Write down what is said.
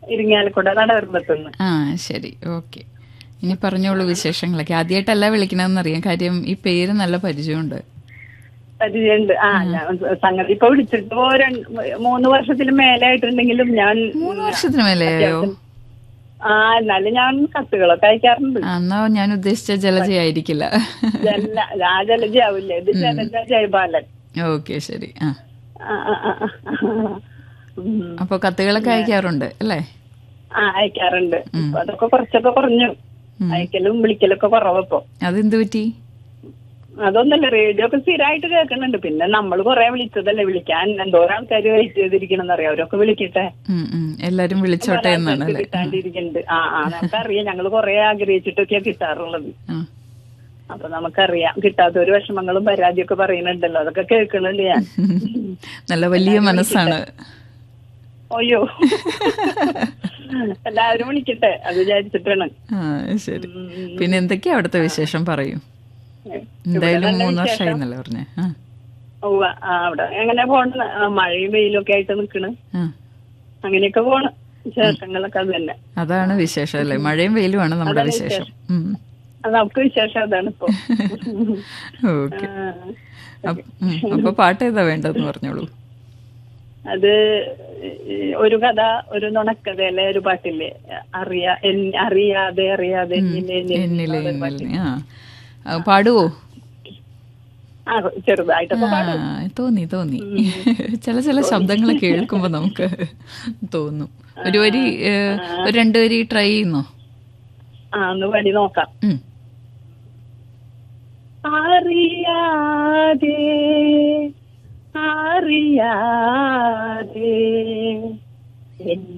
ഇരിങ്ങാലക്കുട നടവരുമ്പത്തുനിന്ന് ആ ശരി ഓക്കെ ഇനി പറഞ്ഞോളൂ വിശേഷങ്ങളൊക്കെ ആദ്യമായിട്ടല്ല വിളിക്കണമെന്നറിയാം കാര്യം ഈ പേര് നല്ല പരിചയമുണ്ട് പരിചയമുണ്ട് ആ ഞാൻ സംഗതി ഇപ്പൊ വിളിച്ചിട്ട് ഇപ്പോ രണ്ട് മൂന്ന് വർഷത്തിന് മേലായിട്ടുണ്ടെങ്കിലും ഞാൻ മൂന്ന് വർഷത്തിന് മേലെയായോ ആ എന്നാലും ഞാൻ കത്തുകളൊക്കെ അയക്കാറുണ്ട് ആ, എന്നാ ഞാൻ ഉദ്ദേശിച്ച ജലജയായിരിക്കില്ല ജല ആ ജലജാവില്ലേ ഇത് ജലജ ജയപാലൻ ഓക്കെ ശരി ആ ആ, ആ, ആ, ആ. ഉം. അപ്പൊ കത്തുകളൊക്കെ അയക്കാറുണ്ട് അല്ലേ ആ അയക്കാറുണ്ട് ഇപ്പൊ അതൊക്കെ കുറച്ചൊക്കെ കുറഞ്ഞു അയക്കലും വിളിക്കലൊക്കെ കുറവപ്പോ അതെന്ത് പറ്റി അതൊന്നല്ല റേഡിയോ ഒക്കെ സ്ഥിരമായിട്ട് കേൾക്കുന്നുണ്ട് പിന്നെ നമ്മൾ കുറെ വിളിച്ചതല്ലേ വിളിക്കാൻ എന്തോരം ആൾക്കാർ വെയിറ്റ് ചെയ്തിരിക്കണം അറിയാം അവരൊക്കെ വിളിക്കട്ടെ ഉം, ഉം. എല്ലാരും വിളിച്ചോട്ടെ എന്നാണ് അല്ലേ കിട്ടാണ്ടിരിക്കുന്നുണ്ട് ആ ആ നമുക്കറിയാം ഞങ്ങൾ കുറെ ആഗ്രഹിച്ചിട്ടൊക്കെയാ കിട്ടാറുള്ളത് ആ. അപ്പൊ നമുക്കറിയാം കിട്ടാത്തൊരു വിഷമങ്ങളും പരാതിയൊക്കെ പറയുന്നുണ്ടല്ലോ അതൊക്കെ കേൾക്കുന്നുണ്ട് ഞാൻ നല്ല വലിയ മനസ്സാണ് അയ്യോ എല്ലാവരും വിളിക്കട്ടെ അത് വിചാരിച്ചിട്ടാണ് ആ ശരി പിന്നെ എന്തൊക്കെയാ അവിടുത്തെ വിശേഷം പറയൂ എന്തായാലും മൂന്ന് വർഷമായിരുന്നല്ലേ പറഞ്ഞേ ആ ഉവ്വ, ആ അവിടെ എങ്ങനെ പോണ് ആ, മഴയും വെയിലും ഒക്കെ ആയിട്ട് നിക്കണ് ആ അങ്ങനെയൊക്കെ പോണ് വിശേഷങ്ങളൊക്കെ അത് തന്നെ അതാണ് വിശേഷം അല്ലേ മഴയും വെയിലുമാണ് നമ്മുടെ വിശേഷം ഉം. അത് നമുക്ക് വിശേഷം അതാണ് ഇപ്പൊ ഓക്കെ ആ, അപ്പ- ഉം. അപ്പൊ പാട്ട് ഏതാ വേണ്ടതെന്ന് പറഞ്ഞോളൂ അത് ഈ ഒരു കഥ ഒരു നുണക്കഥയിലെ ഒരു പാട്ടില്ലേ അറിയാ എൻ- അറിയാതെ അറിയാതെ എന്നിലെ എന്നിലെ എന്നിലെ എന്നിലെ ആ ആ, പാടുവോ ആ ചെറുതായിട്ടൊക്കെ ആ പാടും തോന്നി തോന്നി ചില ചില ശബ്ദങ്ങൾ കേൾക്കുമ്പോ നമുക്ക് തോന്നും ഒരു വരി ഏ, ഒരു രണ്ടു വരി ട്രൈ ചെയ്യുന്നോ ആ ഒന്ന് പടി നോക്കാം ഉം. അറിയാതെ അറിയാതെ